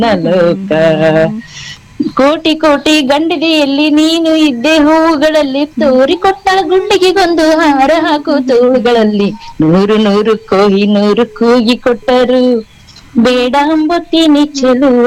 ಲೋಕ ಕೋಟಿ ಕೋಟಿ ಗಂಡಿದೆಯಲ್ಲಿ ನೀನು ಇದ್ದೆ ಹೂವುಗಳಲ್ಲಿ ತೋರಿಕೊಟ್ಟ ಗುಂಡಿಗೆಗೊಂದು ಹಾರ ಹಾಕು ತೋಳುಗಳಲ್ಲಿ ನೂರು ನೂರು ಕೋಹಿ ನೂರು ಕೂಗಿ ಕೊಟ್ಟರು ಬೇಡ ಅಂಬುತ್ತೀನಿ ಚೆಲುವ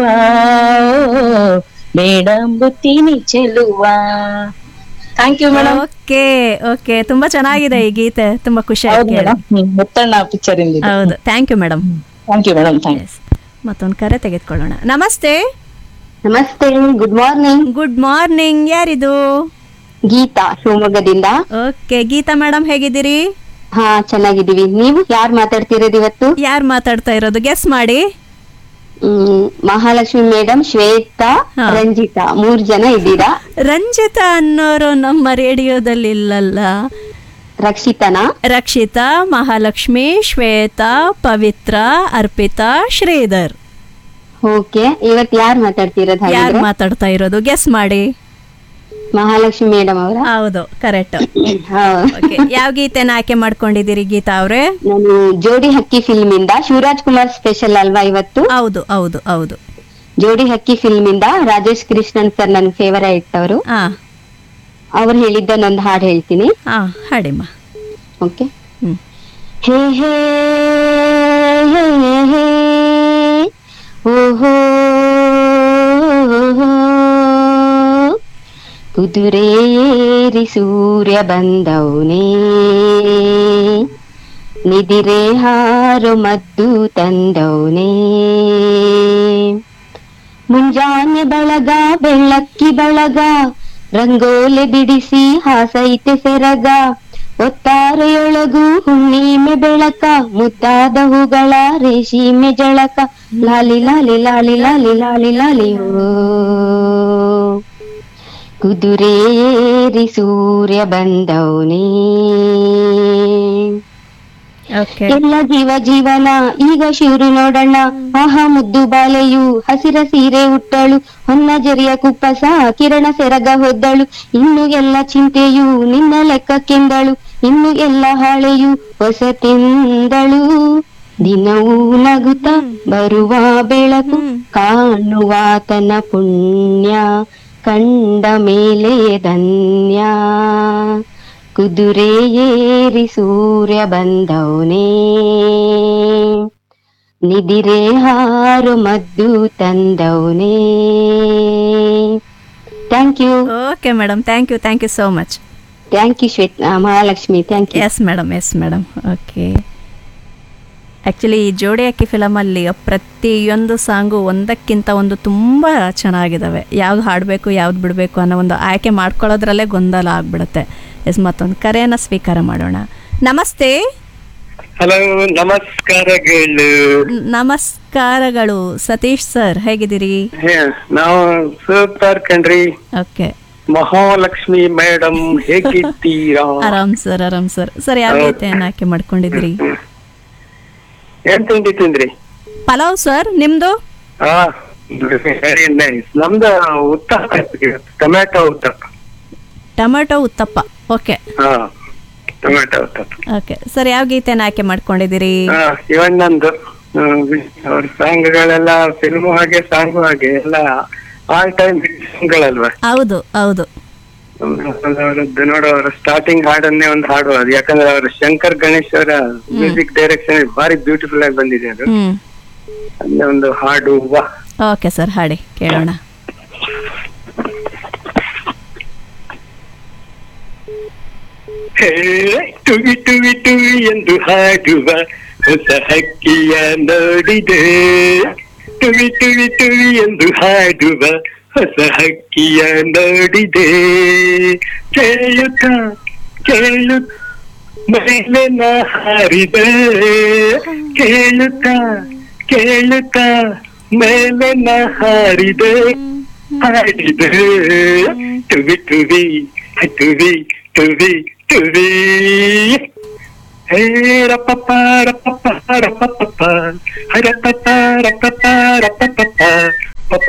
ಬೇಡ ಅಂಬುತ್ತೀನಿ ಚೆಲುವ thank you madam okay okay ತುಂಬಾ ಚೆನ್ನಾಗಿದೆ ಈ ಗೀತೆ ತುಂಬಾ ಖುಷಿ ಹೌದು ಆಯ್ತು ಮೇಡಮ್ ಮುತ್ತಣ್ಣ ಪಿಕ್ಚರ್ ಇಂದ ಹೌದು thank you madam thank you madam thank yes ಮತ್ತೊಂದು ಕರೆ ತೆಗೆದುಕೊಳ್ಳೋಣ ನಮಸ್ತೆ ನಮಸ್ತೆ ಗುಡ್ ಮಾರ್ನಿಂಗ್ ಗುಡ್ ಮಾರ್ನಿಂಗ್ ಯಾರಿದು ಗೀತಾ ಶಿವಮೊಗ್ಗದಿಂದ ಓಕೆ ಗೀತಾ ಮೇಡಮ್ ಹೇಗಿದ್ದೀರಿ ಹಾ ಚೆನ್ನಾಗಿದ್ದೀವಿ ನೀವು ಯಾರು ಮಾತಾಡ್ತಿರೋದು ಇವತ್ತು ಯಾರು ಮಾತಾಡ್ತಾ ಇರೋದು ಗೆಸ್ ಮಾಡಿ ಹ್ಮ್, ಮಹಾಲಕ್ಷ್ಮಿ ಮೇಡಮ್ ಶ್ವೇತಾ ಹಾ. ರಂಜಿತಾ ಮೂರ್ ಜನ ಇದ್ದೀರಾ ರಂಜಿತಾ ಅನ್ನೋರು ನಮ್ಮ ರೇಡಿಯೋದಲ್ಲಿ ಇಲ್ಲಲ್ಲ ರಕ್ಷಿತನಾ ರಕ್ಷಿತಾ ಮಹಾಲಕ್ಷ್ಮಿ ಶ್ವೇತಾ ಪವಿತ್ರ ಅರ್ಪಿತಾ ಶ್ರೀಧರ್ ಓಕೆ ಇವತ್ ಯಾರು ಮಾತಾಡ್ತಿರೋದು ಯಾರು ಹಾಗಿದ್ರೆ ಮಾತಾಡ್ತಾ ಇರೋದು ಗೆಸ್ ಮಾಡಿ ಮಹಾಲಕ್ಷ್ಮಿ ಮೇಡಮ್ ಅವರ ಹೌದು ಕರೆಕ್ಟ್ ಓಕೆ ಯಾವ ಗೀತೆನ ಆಯ್ಕೆ ಮಾಡ್ಕೊಂಡಿದ್ದೀರಿ ಗೀತಾ ಅವ್ರೆ ನಾನು ಜೋಡಿ ಹಕ್ಕಿ ಫಿಲ್ಮ್ ಇಂದ ಶಿವರಾಜ್ ಕುಮಾರ್ ಸ್ಪೆಷಲ್ ಅಲ್ವಾ ಇವತ್ತು ಹೌದು ಹೌದು ಹೌದು ಜೋಡಿ ಹಕ್ಕಿ ಫಿಲ್ಮ್ ಇಂದ ರಾಜೇಶ್ ಕೃಷ್ಣನ್ ಸರ್ ನನ್ ಫೇವರೇಟ್ ಅವರು ಹಾ ಅವ್ರು ಹೇಳಿದ್ದನ್ನೊಂದು ಹಾಡು ಹೇಳ್ತೀನಿ ಹಾ ಹಾಡಿಮ್ಮ ಓಕೆ ಹ್ಮ್ ಹೇ ಹೇ ಹೇ ಹೇ ಓಹೋ ಕುದುರೆ ಏರಿ ಸೂರ್ಯ ಬಂದವನೇ ನಿದಿರೆ ಹಾರು ಮದ್ದು ತಂದವನೇ ಮುಂಜಾನೆ ಬಳಗ ಬೆಳ್ಳಕ್ಕಿ ಬಳಗ ರಂಗೋಲೆ ಬಿಡಿಸಿ ಹಾಸೈತೆ ಸೆರಗ ಒತ್ತಾರೆಯೊಳಗು ಹುಣ್ಣಿಮೆ ಬೆಳಕ ಮುದ್ದಾದ ಹೂಗಳ ರೇಷಿಮೆ ಜಳಕ ಲಾಲಿ ಲಾಲಿ ಲಾಲಿ ಲಾಲಿ ಲಾಲಿ ಲಾಲಿ ಓ ಕುದುರೆ ಏರಿ ಸೂರ್ಯ ಬಂದವನೇ ಓಕೆ ಎಲ್ಲ ಜೀವ ಜೀವನ ಈಗ ಶಿವರು ನೋಡಣ್ಣ ಆಹಾ ಮುದ್ದು ಬಾಲೆಯು ಹಸಿರ ಸೀರೆ ಉಟ್ಟಳು ಹೊನ್ನ ಜರಿಯ ಕುಪ್ಪಸ ಕಿರಣ ಸೆರಗ ಹೊದ್ದಳು ಇನ್ನು ಎಲ್ಲ ಚಿಂತೆಯು ನಿನ್ನ ಲೆಕ್ಕಕ್ಕೆಂದಳು ಇನ್ನು ಎಲ್ಲ ಹಾಳೆಯು ಹೊಸ ತಿಂದಳು ದಿನವೂ ನಗುತ್ತ ಬರುವ ಬೆಳಕು ಕಾಣುವಾತನ ಪುಣ್ಯ ಕಂಡ ಮೇಲೆ ಧನ್ಯ ಕುದುರೆ ಏರಿ ಸೂರ್ಯ ಬಂದವನೇ ನಿದಿರೆ ಹಾರು ಮದ್ದು ತಂದವನೇ thank you okay madam thank you thank you so much thank you Shweta ಆ, Mahalakshmi thank you yes madam yes madam okay actually ಈ ಜೋಡಿ ಅಕ್ಕಿ ಫಿಲಮಲ್ಲಿ ಪ್ರತಿಯೊಂದು ಸಾಂಗು ಒಂದಕ್ಕಿಂತ ಒಂದು ತುಂಬ ಚೆನ್ನಾಗಿದ್ದಾವೆ ಯಾವ್ದು ಹಾಡಬೇಕು ಯಾವ್ದು ಬಿಡಬೇಕು ಅನ್ನೋ ಒಂದು ಆಯ್ಕೆ ಮಾಡ್ಕೊಳ್ಳೋದ್ರಲ್ಲೇ ಗೊಂದಲ ಆಗ್ಬಿಡುತ್ತೆ ಎಸ್ ಮತ್ತೊಂದು ಕರೆಯನ್ನು ಸ್ವೀಕಾರ ಮಾಡೋಣ ನಮಸ್ತೆ ಹಲೋ ನಮಸ್ಕಾರಗಳು ನ್- ನಮಸ್ಕಾರಗಳು ಸತೀಶ್ ಸರ್ ಹೇಗಿದ್ದೀರಿ ಹೇ, ನಾವು ಸೂಪರ್ ಕಣ್ರಿ ಓಕೆ ಮಹಾಲಕ್ಷ್ಮಿ ಮೇಡಮ್ ಹೇಗಿದ್ದೀರಾ ಆರಾಮ್ ಸರ್ ಆರಾಮ್ ಸರ್ ಸರ್ ಯಾವ ಗೀತೆಯನ್ನು ಆಯ್ಕೆ ಮಾಡ್ಕೊಂಡಿದ್ದೀರಿ ಏನ್ ತಿಂಡಿ ತಿಂದ್ರಿ ಪಲಾವ್ ಸರ್ ನಿಮ್ಮದು ಹಾ ವೆರಿ ನೈಸ್ ನಮ್ದು uttappa tomato uttappa tomato uttappa okay ಹಾ ಟೊಮ್ಯಾಟೊ ಉತ್ತಪ್ಪ ಓಕೆ ಸರ್ ಯಾವ ಗೀತೆನ ಆಯ್ಕೆ ಮಾಡ್ಕೊಂಡಿದ್ದೀರಿ ಹಾ ಇವಣ್ಣಂದು ಅವ್ರ ಸಾಂಗ್ಗಳೆಲ್ಲ ಫಿಲ್ಮು ಹಾಗೆ ಸಾಂಗು ಹಾಗೆ ಎಲ್ಲ ಆಲ್ ಟೈಮ್ ಸಾಂಗ್ಗಳಲ್ವಾ ಹೌದು ಹೌದು ಅವರದ್ದು ನೋಡು ಅವರ ಸ್ಟಾರ್ಟಿಂಗ್ ಹಾಡನ್ನೇ ಒಂದು ಹಾಡು ಅದು ಯಾಕಂದ್ರೆ ಅವರ ಶಂಕರ್ ಗಣೇಶ್ ಅವರ ಮ್ಯೂಸಿಕ್ ಡೈರೆಕ್ಷನ್ ಭಾರಿ ಬ್ಯೂಟಿಫುಲ್ ಆಗಿ ಬಂದಿದೆ ಅದು ಹ್ಮ್ ಅಲ್ಲೇ ಒಂದು ಹಾಡು ವಾ ಓಕೆ ಸರ್ ಹಾಡಿ ಕೇಳೋಣ ಹೇ, ಟುವಿ ಟುವಿ ಟುವಿ ಎಂದು ಹಾಡುವ ಹೊಸ ಹಕ್ಕಿಯ ನೋಡಿದೆ ಟುವಿ ಟುವಿ ಟುವಿ ಎಂದು ಹಾಡುವ ಹೊಸ ಹಕ್ಕಿಯ ನೋಡಿದೆ ಕೇಳುತ್ತ ಕೇಳು ಮೇಲೆ ನಾ ಹಾರಿದೆ ಕೇಳುತ್ತ ಕೇಳುತ್ತ ಮೇಲೆ ನಾ ಹಾರಿದೆ ಹಾಡಿದೆ ಟುವಿ ಟುವಿ ಟುವಿ ಟುವಿ ಟುವಿ ಹೇ ರಪ್ಪಪ್ಪ ರಪ್ಪಪ್ಪ ರಪ್ಪಪ್ಪ ಹರಪ್ಪಪ್ಪ ರಪ್ಪಪ್ಪ ರಪ್ಪಪ್ಪ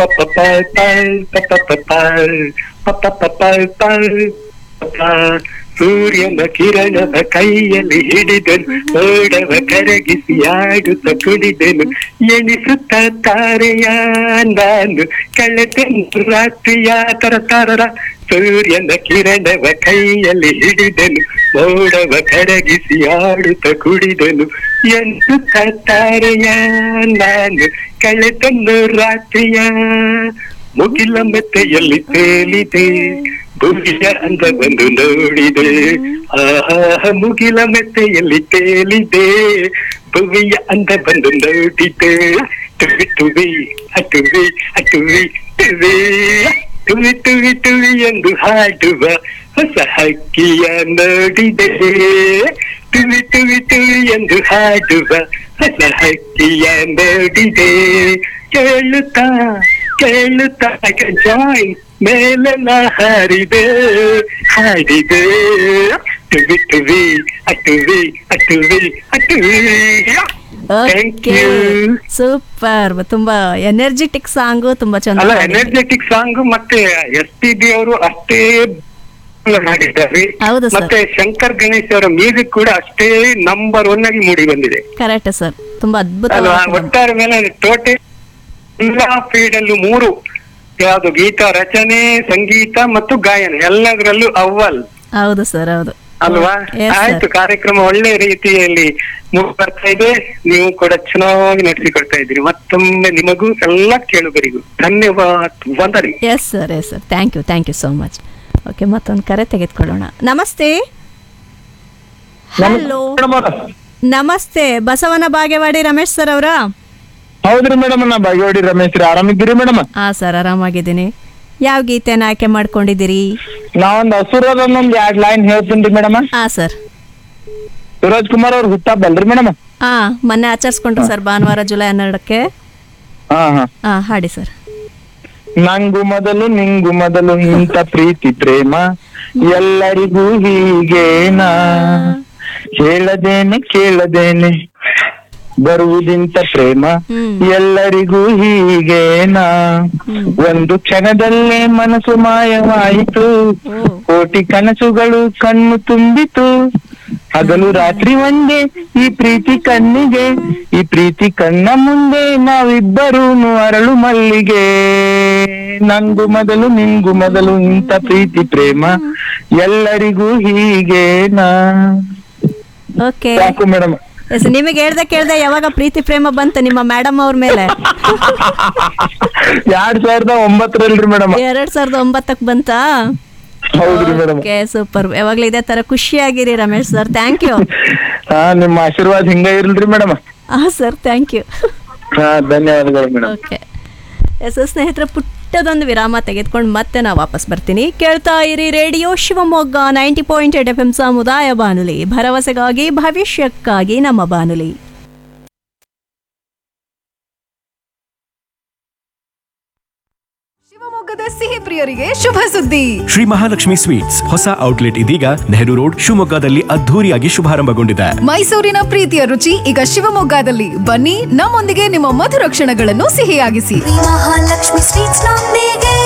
ಪಪ್ಪಪ್ಪ ಪಪ್ಪಪ್ಪ ಪಪ್ಪಪ್ಪ ಪಪ್ಪ ಸೂರ್ಯನ ಕಿರಣದ ಕೈಯಲ್ಲಿ ಹಿಡಿದನು ಓಡವ ಕರಗಿಸಿ ಆಡುತ್ತ ಕುಡಿದೆನು ಎಣಿಸುತ್ತ ತಾರೆಯ ನಾನು ಕಳೆದೆನು ರಾತ್ರಿಯ ತರ ತಾರರ ಸೂರ್ಯನ ಕಿರಣವ ಕೈಯಲ್ಲಿ ಹಿಡಿದೆನು ಮೋಡವ ಕರಗಿಸಿ ಆಡುತ್ತ ಕುಡಿದೆನು ಎಣಿಸುತ್ತ ತಾರೆಯ ನಾನು ಕಳೆದೆನು ರಾತ್ರಿಯ ಮುಗಿಲ ಮೆತ್ತೆಯಲ್ಲಿ ತೇಲಿದೆ ಭುವಿಯ ಅಂದ ಬಂದು ನೋಡಿದೆ ಆಹಾ ಮುಗಿಲ ಮೆತ್ತೆಯಲ್ಲಿ ತೇಲಿದೆ ಭುವಿಯ ಅಂದ ಬಂದು ನೋಡಿದೆ ತುವಿ ತುವಿ ಅಟುವಿ ಅಟುವಿ ತುವಿ ತುವಿ ತುವಿ ತುವಿ ಎಂದು ಹಾಡುವ ಹೊಸ ಹಕ್ಕಿಯ ನೋಡಿದೆ ತುವಿ ತುವಿ ತುವಿ ಎಂದು ಹಾಡುವ ಹೊಸ ಹಕ್ಕಿಯ ನೋಡಿದೆ ಕೇಳುತ್ತಾ ಕೇಳುತ್ತಾ ಜಾಯ್ ಮೇಲೆಲ್ಲ ಹಾರಿದೆ ಹಾಡಿದೆ ತುವಿ ತುವಿ ಅಟುವಿ ಅಟುವಿ ಅಟುವಿ ಥ್ಯಾಂಕ್ ಯು ಸೂಪರ್ ತುಂಬಾ ಎನರ್ಜೆಟಿಕ್ ಸಾಂಗು ತುಂಬಾ ಅಲ್ಲ ಚೆನ್ನಾಗಿ ಹಾಡಿದ್ರಿ. ಎನರ್ಜೆಟಿಕ್ ಸಾಂಗ್ ಮತ್ತೆ ಎಸ್ ಪಿ ಬಿ ಅವರು ಅಷ್ಟೇ ಹಾಡಿದ್ದಾರೆ ಹೌದು ಸರ್. ಮತ್ತೆ ಶಂಕರ್ ಗಣೇಶ್ ಅವರ ಮ್ಯೂಸಿಕ್ ಕೂಡ ಅಷ್ಟೇ ನಂಬರ್ ಒನ್ ಆಗಿ ಮೂಡಿ ಬಂದಿದೆ ಕರೆಕ್ಟ್ ಸರ್ ತುಂಬಾ ಅದ್ಭುತ ಅಲ್ವಾ ಒಟ್ಟಾರೆ ಮೇಲೆ ಟೋಟಲ್ ಎಲ್ಲಾ ಫೀಲ್ಡ್ ಅಲ್ಲೂ ಮೂರು ಯಾವುದು ಗೀತ ರಚನೆ ಸಂಗೀತ ಮತ್ತು ಗಾಯನ ಎಲ್ಲದರಲ್ಲೂ ಅವ್ವಲ್ ಹೌದು ಸರ್ ಹೌದು ಅಲ್ವಾ Yes, sir. ಆಯ್ತು ಕಾರ್ಯಕ್ರಮ ಒಳ್ಳೆ ರೀತಿಯಲ್ಲಿ ಮೂಡಿ ಬರ್ತಾ ಇದೆ ನೀವು ಕೂಡ ಚೆನ್ನಾಗಿ ನಡೆಸಿಕೊಡ್ತಾ ಇದ್ದೀರಿ ಮತ್ತೊಮ್ಮೆ ನಿಮಗೂ ಎಲ್ಲ ಕೇಳುಗರಿಗೂ ಧನ್ಯವಾದ ವಂದನೆ yes sir yes sir thank you thank you so much okay ಮತ್ತೊಂದು ಕರೆ ತೆಗೆದುಕೊಳ್ಳೋಣ ನಮಸ್ತೆ ಹಲೋ ನಮಸ್ತೆ ಬಸವನ ಬಾಗೇವಾಡಿ ರಮೇಶ್ ಸರ್ ಅವರಾ ಹೌದ್ರಿ ಮೇಡಮ್ ನಾ ಬಾಗೇವಾಡಿ ರಮೇಶ್ ರೀ ಆರಾಮಿದ್ದೀರಿ ಮೇಡಮ್ ಹಾ ಸರ್ ಆರಾಮಾಗಿದ್ದೀನಿ ಯಾವ ಗೀತೆನ ಆಯ್ಕೆ ಮಾಡ್ಕೊಂಡಿದ್ದೀರಿ ನಾವೊಂದ್ ಹಸುರದೊಂದ್ ಎರಡ್ ಲೈನ್ ಹೇಳ್ತೀನಿ ಮೇಡಮ್ ಹಾ ಸರ್ ಸುರಾಜ್ ಕುಮಾರ್ ಅವ್ರ ಹುಟ್ಟಬ್ಬಲ್ರಿ ಮೇಡಮ್ ಹಾ ಮೊನ್ನೆ ಆಚರಿಸ್ಕೊಂಡ್ರು ಸರ್ ಭಾನುವಾರ ಜುಲೈ ಹನ್ನೆರಡಕ್ಕೆ ಹಾ ಹಾ ಹಾ ಹಾಡಿ ಸರ್ ನಂಗು ಮೊದಲು ನಿಂಗು ಮೊದಲು ಇಂಥ ಪ್ರೀತಿ ಪ್ರೇಮ ಎಲ್ಲರಿಗೂ ಹೀಗೇನಾ ಹೇಳದೇನೆ ಕೇಳದೇನೆ ಬರುವುದಿಂತ ಪ್ರೇಮ ಹ್ಮ್. ಎಲ್ಲರಿಗೂ ಹೀಗೇನಾ ಒಂದು ಕ್ಷಣದಲ್ಲೇ ಮನಸ್ಸು ಮಾಯವಾಯಿತು ಓ. ಕೋಟಿ ಕನಸುಗಳು ಕಣ್ಣು ತುಂಬಿತು ಹಗಲು ರಾತ್ರಿ ಒಂದೇ ಈ ಪ್ರೀತಿ ಕಣ್ಣಿಗೆ ಈ ಪ್ರೀತಿ ಕಣ್ಣ ಮುಂದೆ ನಾವಿಬ್ಬರೂ ಅರಳು ಮಲ್ಲಿಗೆ ನಂಗು ಮೊದಲು ನಿಂಗು ಮೊದಲು ಇಂಥ ಪ್ರೀತಿ ಪ್ರೇಮ ಎಲ್ಲರಿಗೂ ಹೀಗೇನಾ ಓಕೆ ಸಾಕು ಮೇಡಮ್ ಎಸ್ ನಿಮಗೆ ಹೇಳ್ದೆ ಕೇಳ್ದೆ ಯಾವಾಗ ಪ್ರೀತಿ ಪ್ರೇಮ ಬಂತು ನಿಮ್ಮ ಮೇಡಮ್ ಅವ್ರ ಮೇಲೆ ಎರಡ್ ಸಾವಿರದ ಒಂಬತ್ತರಲ್ರಿ ಮೇಡಮ್ ಎರಡ್ ಸಾವಿರದ ಒಂಬತ್ತಕ್ಕೆ ಬಂತಾ ಹೌದ್ರಿ ಮೇಡಮ್ ಓಕೆ ಸೂಪರ್ ಯಾವಾಗ್ಲೂ ಇದೇ ತರ ಖುಷಿಯಾಗಿರಿ ರಮೇಶ್ ಸರ್ ಥ್ಯಾಂಕ್ ಯು ಹಾ ನಿಮ್ಮ ಆಶೀರ್ವಾದ ಹಿಂಗ ಇರ್ಲ್ರಿ ಮೇಡಮ್ ಹಾ ಸರ್ ಥ್ಯಾಂಕ್ ಯು ಹಾ ಧನ್ಯವಾದಗಳು ಮೇಡಮ್ ಓಕೆ ಎಸ್ ಸ್ನೇಹಿತರ ಪುಟ್ಟದೊಂದು ವಿರಾಮ ತೆಗೆದುಕೊಂಡು ಮತ್ತೆ ನಾ ವಾಪಸ್ ಬರ್ತೀನಿ ಕೇಳ್ತಾ ಇರಿ radio Shivamogga ninety point eight F M ಸಮುದಾಯ ಬಾನುಲಿ ಭರವಸೆಗಾಗಿ ಭವಿಷ್ಯಕ್ಕಾಗಿ ನಮ್ಮ ಬಾನುಲಿ ಶಿವಮೊಗ್ಗದ ಸಿಹಿ ಪ್ರಿಯರಿಗೆ ಶುಭ ಸುದ್ದಿ ಶ್ರೀ ಮಹಾಲಕ್ಷ್ಮಿ ಸ್ವೀಟ್ಸ್ ಹೊಸ ಔಟ್ಲೆಟ್ ಇದೀಗ ನೆಹರು ರೋಡ್ ಶಿವಮೊಗ್ಗದಲ್ಲಿ ಅದ್ಧೂರಿಯಾಗಿ ಶುಭಾರಂಭಗೊಂಡಿದೆ ಮೈಸೂರಿನ ಪ್ರೀತಿಯ ರುಚಿ ಈಗ ಶಿವಮೊಗ್ಗದಲ್ಲಿ ಬನ್ನಿ ನಮ್ಮೊಂದಿಗೆ ನಿಮ್ಮ ಮಧುರ ಕ್ಷಣಗಳನ್ನು ಸಿಹಿಯಾಗಿಸಿ ಮಹಾಲಕ್ಷ್ಮಿ ಸ್ವೀಟ್ಸ್ ನೊಂದಿಗೆ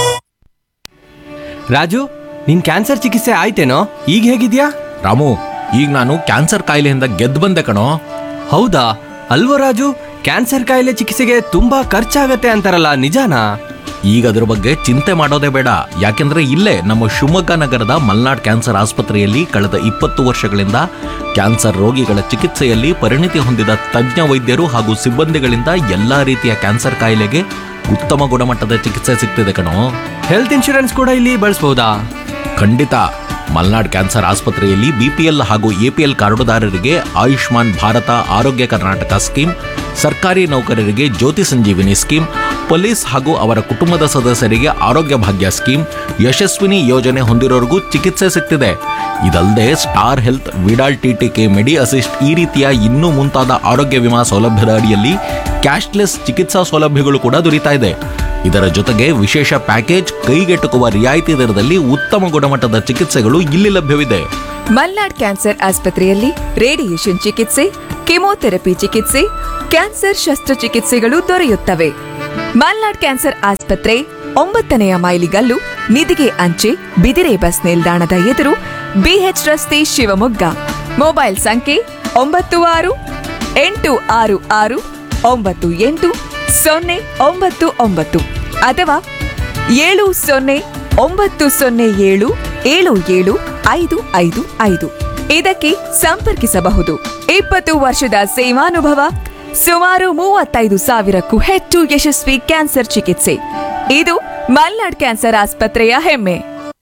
ರಾಜು ನಿನ್ ಕ್ಯಾನ್ಸರ್ ಚಿಕಿತ್ಸೆ ಆಯ್ತೇನೋ ಈಗ ಹೇಗಿದ್ಯಾ ರಾಮು ಈಗ ನಾನು ಕ್ಯಾನ್ಸರ್ ಕಾಯಿಲೆಯಿಂದ ಗೆದ್ದು ಬಂದೆ ಕಣೋ ಹೌದಾ ಅಲ್ವೋ ರಾಜು ಕ್ಯಾನ್ಸರ್ ಕಾಯಿಲೆ ಚಿಕಿತ್ಸೆಗೆ ತುಂಬಾ ಖರ್ಚಾಗತ್ತೆ ಅಂತಾರಲ್ಲ ನಿಜಾನಾ ಈಗ ಅದ್ರ ಬಗ್ಗೆ ಚಿಂತೆ ಮಾಡೋದೇ ಬೇಡ ಯಾಕೆಂದ್ರೆ ಇಲ್ಲೇ ನಮ್ಮ ಶಿವಮೊಗ್ಗ ನಗರದ ಮಲ್ನಾಡ್ ಕ್ಯಾನ್ಸರ್ ಆಸ್ಪತ್ರೆಯಲ್ಲಿ ಕಳೆದ ಇಪ್ಪತ್ತು ವರ್ಷಗಳಿಂದ ಕ್ಯಾನ್ಸರ್ ರೋಗಿಗಳ ಚಿಕಿತ್ಸೆಯಲ್ಲಿ ಪರಿಣಿತಿ ಹೊಂದಿದ ತಜ್ಞ ವೈದ್ಯರು ಹಾಗೂ ಸಿಬ್ಬಂದಿಗಳಿಂದ ಎಲ್ಲಾ ರೀತಿಯ ಕ್ಯಾನ್ಸರ್ ಕಾಯಿಲೆಗೆ ಉತ್ತಮ ಗುಣಮಟ್ಟದ ಚಿಕಿತ್ಸೆ ಸಿಗ್ತಿದೆ ಕಣೋ ಹೆಲ್ತ್ ಇನ್ಶೂರೆನ್ಸ್ ಕೂಡ ಇಲ್ಲಿ ಬಳಸ್ಬೋದಾ ಖಂಡಿತ ಮಲ್ನಾಡ್ ಕ್ಯಾನ್ಸರ್ ಆಸ್ಪತ್ರೆಯಲ್ಲಿ ಬಿಪಿಎಲ್ ಹಾಗೂ ಎಪಿಎಲ್ ಕಾರ್ಡುದಾರರಿಗೆ ಆಯುಷ್ಮಾನ್ ಭಾರತ ಆರೋಗ್ಯ ಕರ್ನಾಟಕ ಸ್ಕೀಮ್ ಸರ್ಕಾರಿ ನೌಕರರಿಗೆ ಜ್ಯೋತಿ ಸಂಜೀವಿನಿ ಸ್ಕೀಮ್ ಪೊಲೀಸ್ ಹಾಗೂ ಅವರ ಕುಟುಂಬದ ಸದಸ್ಯರಿಗೆ ಆರೋಗ್ಯ ಭಾಗ್ಯ ಸ್ಕೀಮ್ ಯಶಸ್ವಿನಿ ಯೋಜನೆ ಹೊಂದಿರೋರಿಗೂ ಚಿಕಿತ್ಸೆ ಸಿಗ್ತಿದೆ ಇದಲ್ಲದೆ Star Health Vidal TTK Medi Assist ಈ ರೀತಿಯ ಇನ್ನೂ ಮುಂತಾದ ಆರೋಗ್ಯ ವಿಮಾ ಸೌಲಭ್ಯದ ಅಡಿಯಲ್ಲಿ ಕ್ಯಾಶ್ಲೆಸ್ ಚಿಕಿತ್ಸಾ ಸೌಲಭ್ಯಗಳು ಕೂಡ ದೊರೀತಾ ಇದೆ ಇದರ ಜೊತೆಗೆ ವಿಶೇಷ ಪ್ಯಾಕೇಜ್ ಕೈಗೆಟುಕುವ ರಿಯಾಯಿತಿ ದರದಲ್ಲಿ ಉತ್ತಮ ಗುಣಮಟ್ಟದ ಚಿಕಿತ್ಸೆಗಳು ಇಲ್ಲಿ ಲಭ್ಯವಿದೆ ಮಲ್ನಾಡ್ ಕ್ಯಾನ್ಸರ್ ಆಸ್ಪತ್ರೆಯಲ್ಲಿ ರೇಡಿಯೇಷನ್ ಚಿಕಿತ್ಸೆ ಕೆಮೊಥೆರಪಿ ಚಿಕಿತ್ಸೆ ಕ್ಯಾನ್ಸರ್ ಶಸ್ತ್ರಚಿಕಿತ್ಸೆಗಳು ದೊರೆಯುತ್ತವೆ ಮಲ್ನಾಡ್ ಕ್ಯಾನ್ಸರ್ ಆಸ್ಪತ್ರೆ ಒಂಬತ್ತನೆಯ ಮೈಲಿಗಲ್ಲು ನಿಧಿಗೆ ಅಂಚೆ ಬಿದಿರೆ ಬಸ್ ನಿಲ್ದಾಣದ ಎದುರು ಬಿಎಚ್ ರಸ್ತೆ ಶಿವಮೊಗ್ಗ ಮೊಬೈಲ್ ಸಂಖ್ಯೆ ಒಂಬತ್ತು ಆರು ಎಂಟು ಆರು ಆರು ಒಂಬತ್ತು ಎಂಟು ಸೊನ್ನೆ ಒಂಬತ್ತು ಒಂಬತ್ತು ಅಥವಾ ಏಳು ಸೊನ್ನೆ ಒಂಬತ್ತು ಸೊನ್ನೆ ಏಳು ಏಳು ಏಳು ಐದು ಐದು ಐದು ಇದಕ್ಕೆ ಸಂಪರ್ಕಿಸಬಹುದು ಇಪ್ಪತ್ತು ವರ್ಷದ ಸೇವಾನುಭವ ಸುಮಾರು ಮೂವತ್ತೈದು ಸಾವಿರಕ್ಕೂ ಹೆಚ್ಚು ಯಶಸ್ವಿ ಕ್ಯಾನ್ಸರ್ ಚಿಕಿತ್ಸೆ ಇದು ಮಲ್ನಾಡ್ ಕ್ಯಾನ್ಸರ್ ಆಸ್ಪತ್ರೆಯ ಹೆಮ್ಮೆ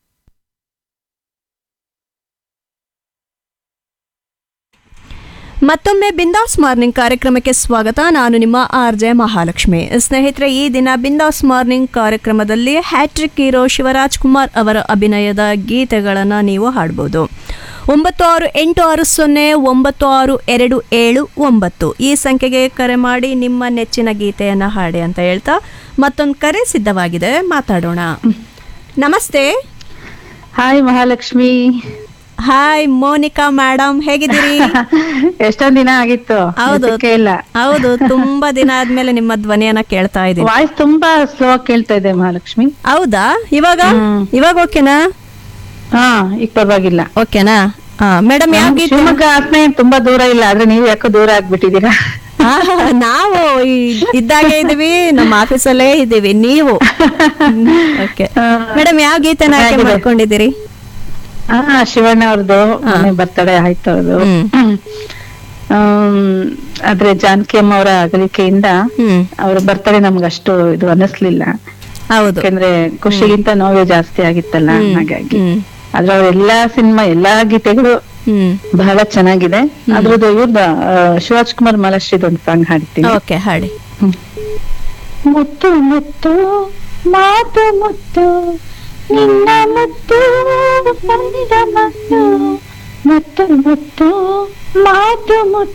ಮತ್ತೊಮ್ಮೆ ಬಿಂದಾಸ್ ಮಾರ್ನಿಂಗ್ ಕಾರ್ಯಕ್ರಮಕ್ಕೆ ಸ್ವಾಗತ ನಾನು ನಿಮ್ಮ ಆರ್ ಜೆ ಮಹಾಲಕ್ಷ್ಮಿ ಸ್ನೇಹಿತರೆ ಈ ದಿನ ಬಿಂದಾಸ್ ಮಾರ್ನಿಂಗ್ ಕಾರ್ಯಕ್ರಮದಲ್ಲಿ ಹ್ಯಾಟ್ರಿಕ್ ಹೀರೋ ಶಿವರಾಜ್ ಕುಮಾರ್ ಅವರ ಅಭಿನಯದ ಗೀತೆಗಳನ್ನು ನೀವು ಹಾಡ್ಬೋದು ಒಂಬತ್ತು ಆರು ಎಂಟು ಆರು ಸೊನ್ನೆ ಒಂಬತ್ತು ಆರು ಎರಡು ಏಳು ಒಂಬತ್ತು ಈ ಸಂಖ್ಯೆಗೆ ಕರೆ ಮಾಡಿ ನಿಮ್ಮ ನೆಚ್ಚಿನ ಗೀತೆಯನ್ನು ಹಾಡಿ ಅಂತ ಹೇಳ್ತಾ ಮತ್ತೊಂದು ಕರೆ ಸಿದ್ಧವಾಗಿದೆ ಮಾತಾಡೋಣ ನಮಸ್ತೆ hi Mahalakshmi hi Monica madam ಹೇಗಿದ್ದೀರಿ ಎಷ್ಟೊಂದ್ ದಿನ ಆಗಿತ್ತು ಹೌದು ಎತ್ತಕ್ಕೆ ಇಲ್ಲ ಹೌದು ತುಂಬಾ ದಿನ ಆದ್ಮೇಲೆ ನಿಮ್ಮ ಧ್ವನಿಯನ್ನ ಕೇಳ್ತಾ ಇದ್ದೀನಿ ವಾಯ್ಸ್ ತುಂಬಾ ಸ್ಲೋ ಕೇಳ್ತಾ ಇದೆ ಮಹಾಲಕ್ಷ್ಮಿ ಹೌದಾ ಇವಾಗ ಇವಾಗ ಓಕೆನಾ ಹಾ ಈಗ ಪರವಾಗಿಲ್ಲ ಓಕೆನಾ ಮೇಡಮ್ ಯಾವ ಗೀತೆ ಶಿವಮೊಗ್ಗ ಆಸ್ಮೆ ತುಂಬಾ ದೂರ ಇಲ್ಲ ಆದ್ರೆ ನೀವು ಯಾಕೋ ದೂರ ಆಗ್ಬಿಟ್ಟಿದೀರಾ ಆಹಾ, ನಾವು ಈ- ಇದ್ದಾಗೆ ಇದೀವಿ ನಮ್ಮ ಆಫೀಸಲ್ಲೇ ಇದೀವಿ ನೀವು ಓಕೆ ಮೇಡಮ್ ಯಾವ ಗೀತೆನ ಆಯ್ಕೆ ಚೆನ್ನಾಗಿದೆ. ಮಾಡ್ಕೊಂಡಿದ್ದೀರಿ ಹಾ ಶಿವಣ್ಣ ಅವ್ರದ್ದು ಮನೆ ಬರ್ತಡೆ ಆಯ್ತು ಅವ್ರದ್ದು ಆಮ್, ಆದ್ರೆ ಜಾನಕಿ ಅಮ್ಮ ಅವರ ಅಗಲಿಕೆಯಿಂದ ಅವ್ರ ಬರ್ತಡೆ ನಮ್ಗೆ ಅಷ್ಟು ಇದು ಅನ್ನಿಸ್ಲಿಲ್ಲ ಹೌದು ಯಾಕಂದ್ರೆ ಖುಷಿಗಿಂತ ನೋವೇ ಜಾಸ್ತಿ ಆಗಿತ್ತಲ್ಲ ಹಾಗಾಗಿ ಆದ್ರೆ ಅವ್ರ ಎಲ್ಲಾ ಸಿನಿಮಾ ಎಲ್ಲಾ ಗೀತೆಗಳು ಬಹಳ ಚೆನ್ನಾಗಿದೆ ಅದ್ರದ್ದು ಇವ್ರದ ಶಿವರಾಜ್ ಕುಮಾರ್ ಮಲಶ್ರೀದ್ ಒಂದು ಸಾಂಗ್ ಹಾಡ್ತೀನಿ ಓಕೆ ಹಾಡಿ ಮುತ್ತು ಮುತ್ತು ಮಾತು ಮುತ್ತು ನಿನ್ನ ಮುತ್ತು ಬಂದ ಮತ್ತು ಮುತ್ತು ಮುತ್ತು ಮಾತು ಮುತ್ತು